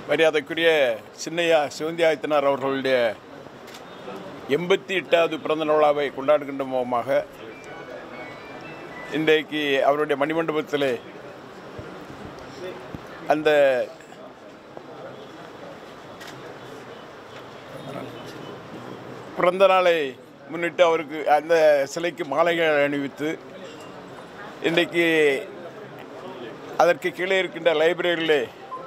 மரியாதைக்குரிய சின்னையா சிவந்தியாயத்தினார் அவர்களுடைய எண்பத்தி எட்டாவது பிறந்த விழாவை கொண்டாடுகின்ற முகமாக இன்றைக்கு அவருடைய மணிமண்டபத்திலே அந்த பிறந்த நாளை முன்னிட்டு அவருக்கு அந்த சிலைக்கு மாலைகள் அணிவித்து இன்றைக்கு அதற்கு கீழே இருக்கின்ற லைப்ரரியிலே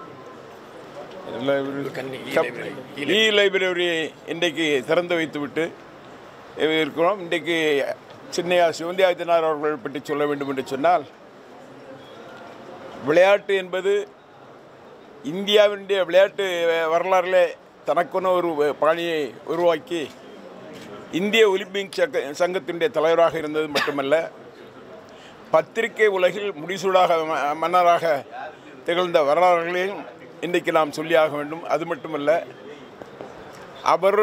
இ லைப்ரரியை இன்றைக்கு திறந்து வைத்துவிட்டு இருக்கிறோம் இன்றைக்கு சின்னையா சிவந்தியாதினார் அவர்கள் பற்றி சொல்ல வேண்டும் என்று சொன்னால் விளையாட்டு என்பது இந்தியாவினுடைய விளையாட்டு வரலாறிலே தனக்கென ஒரு பாணியை உருவாக்கி இந்திய ஒலிம்பிக் சங்க சங்கத்தினுடைய தலைவராக இருந்தது மட்டுமல்ல பத்திரிகை உலகில் முடிசூடாக ம- மன்னராக திகழ்ந்த வரலாறுகளையும் இன்றைக்கு நாம் சொல்லியாக வேண்டும் அது மட்டுமல்ல அவர்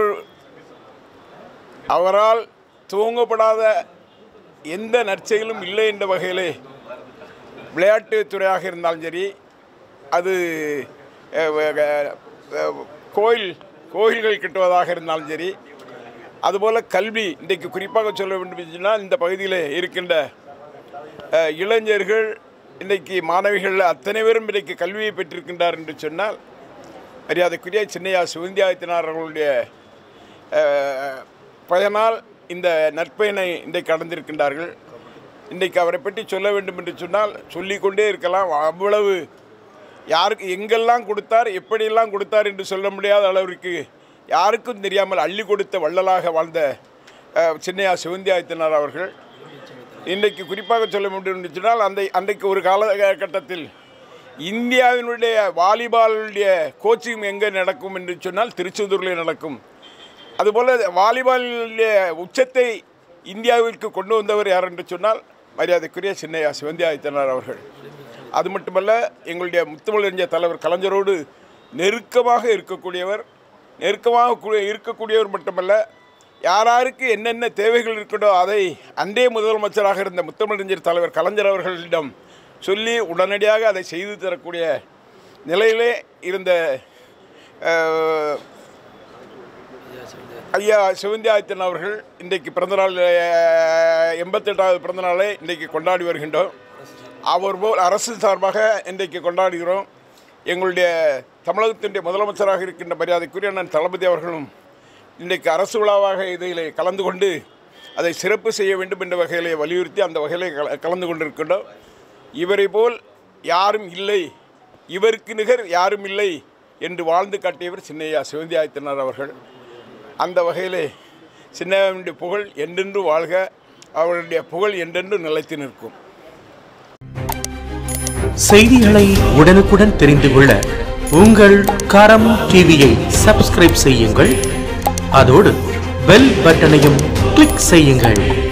அவரால் துவங்கப்படாத எந்த நற்செயலும் இல்லை என்ற வகையிலே விளையாட்டுத் துறையாக இருந்தாலும் சரி அது அஹ், அஹ், அஹ், கோயில் கோயில்கள் கட்டுவதாக இருந்தாலும் சரி அதுபோல் கல்வி இன்றைக்கு குறிப்பாக சொல்ல வேண்டும் என்று சொன்னால் இந்த பகுதியில் இருக்கின்ற அஹ், இளைஞர்கள் இன்றைக்கு மாணவிகள் அத்தனை பேரும் இன்றைக்கு கல்வியை பெற்றிருக்கின்றார் என்று சொன்னால் மரியாதைக்குரிய சின்னையா சிவந்தியாயத்தினார் அவர்களுடைய அஹ், பயனால் இந்த நற்பயனை இன்றைக்கு அடைந்திருக்கின்றார்கள் இன்றைக்கு அவரை பற்றி சொல்ல வேண்டும் என்று சொன்னால் சொல்லிக்கொண்டே இருக்கலாம் அவ்வளவு யாருக்கு எங்கெல்லாம் கொடுத்தார் எப்படியெல்லாம் கொடுத்தார் என்று சொல்ல முடியாத அளவிற்கு யாருக்கும் தெரியாமல் அள்ளி கொடுத்த வள்ளலாக வாழ்ந்த அஹ், சின்னையா சிவந்தியாயத்தினார் அவர்கள் இன்றைக்கு குறிப்பாக சொல்ல முடியும் என்று சொன்னால் அந்த அன்றைக்கு ஒரு காலகட்டத்தில் இந்தியாவினுடைய வாலிபாலுடைய கோச்சிங் எங்கே நடக்கும் என்று சொன்னால் திருச்செந்தூரில் நடக்கும் அதுபோல் வாலிபாலுடைய உச்சத்தை இந்தியாவிற்கு கொண்டு வந்தவர் யார் என்று சொன்னால் மரியாதைக்குரிய சின்னையா சிவந்தியாதித்தனார் அவர்கள் அது மட்டுமல்ல எங்களுடைய முத்தமிழறிஞர் தலைவர் கலைஞரோடு நெருக்கமாக இருக்கக்கூடியவர் நெருக்கமாக கூ- இருக்கக்கூடியவர் மட்டுமல்ல யாராருக்கு என்னென்ன தேவைகள் இருக்கிறதோ அதை அன்றே முதலமைச்சராக இருந்த முத்தமிழறிஞர் தலைவர் கலைஞர் அவர்களிடம் சொல்லி உடனடியாக அதை செய்து தரக்கூடிய நிலையிலே இருந்த அஹ், ஐயா சிவந்தியாதித்தன் அவர்கள் இன்றைக்கு பிறந்தநாள் அஹ், எண்பத்தெட்டாவது பிறந்தநாளை இன்றைக்கு கொண்டாடி வருகின்றோம் அவர் போல் அரசு சார்பாக இன்றைக்கு கொண்டாடுகிறோம் எங்களுடைய தமிழகத்தினுடைய முதலமைச்சராக இருக்கின்ற மரியாதைக்குரிய அண்ணன் தளபதி அவர்களும் இன்றைக்கு அரசு விழாவாக இதில் கலந்து கொண்டு அதை சிறப்பு செய்ய வேண்டும் என்ற வகையிலே வலியுறுத்தி அந்த வகையிலே கல- கலந்து கொண்டிருக்கின்றோம் இவரை போல் யாரும் இல்லை இவருக்கு நிகர் யாரும் இல்லை என்று வாழ்ந்து காட்டியவர் சின்னையா சிவந்தியாதித்தனார் அவர்கள் அந்த வகையிலே சின்னையாவினுடைய புகழ் என்றென்று வாழ்க அவருடைய புகழ் என்றென்று நிலைத்து நிற்கும் செய்திகளை உடனுக்குடன் தெரிந்து கொள்ள உங்கள் கரம் டிவியை சப்ஸ்கிரைப் செய்யுங்கள் அதோடு பெல் பட்டனையும் கிளிக் செய்யுங்கள்